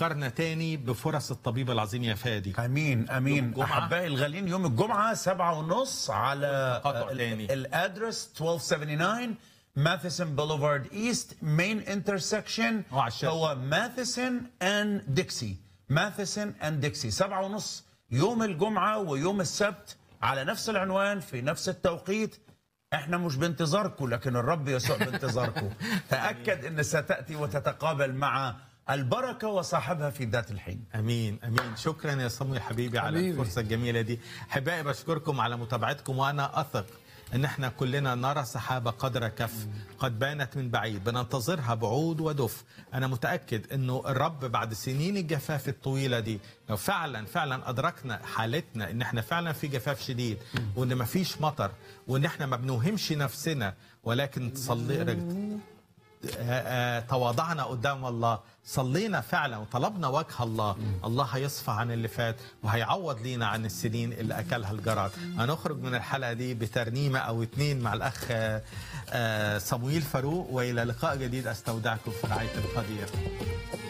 فكرنا تاني بفرص الطبيب العظيم يا فادي امين يوم امين الجمعة. احبائي الغاليين يوم الجمعه سبعة ونص على قطع ال- تاني. الادرس 1279 ماثيسون بوليفارد ايست مين انترسكشن هو على الشاشة. هو ماثيسون اند ديكسي ماثيسون اند ديكسي سبعة ونص يوم الجمعه ويوم السبت على نفس العنوان في نفس التوقيت احنا مش بانتظاركم لكن الرب يسوع بانتظاركم تاكد ان ستاتي وتتقابل مع البركه وصاحبها في ذات الحين امين امين شكرا يا صموي حبيبي على حبيبي. الفرصه الجميله دي احبائي بشكركم على متابعتكم وانا اثق ان احنا كلنا نرى سحابه قدر كف قد بانت من بعيد بننتظرها بعود ودف انا متاكد انه الرب بعد سنين الجفاف الطويله دي لو فعلا فعلا ادركنا حالتنا ان احنا فعلا في جفاف شديد وان مفيش مطر وان احنا ما بنوهمش نفسنا ولكن تصلي آه، آه، تواضعنا قدام الله صلينا فعلا وطلبنا وجه الله الله هيصفى عن اللي فات وهيعوض لينا عن السنين اللي اكلها الجراد هنخرج من الحلقه دي بترنيمه او اتنين مع الاخ آه، آه، صمويل فاروق والى لقاء جديد استودعكم في رعايه القدير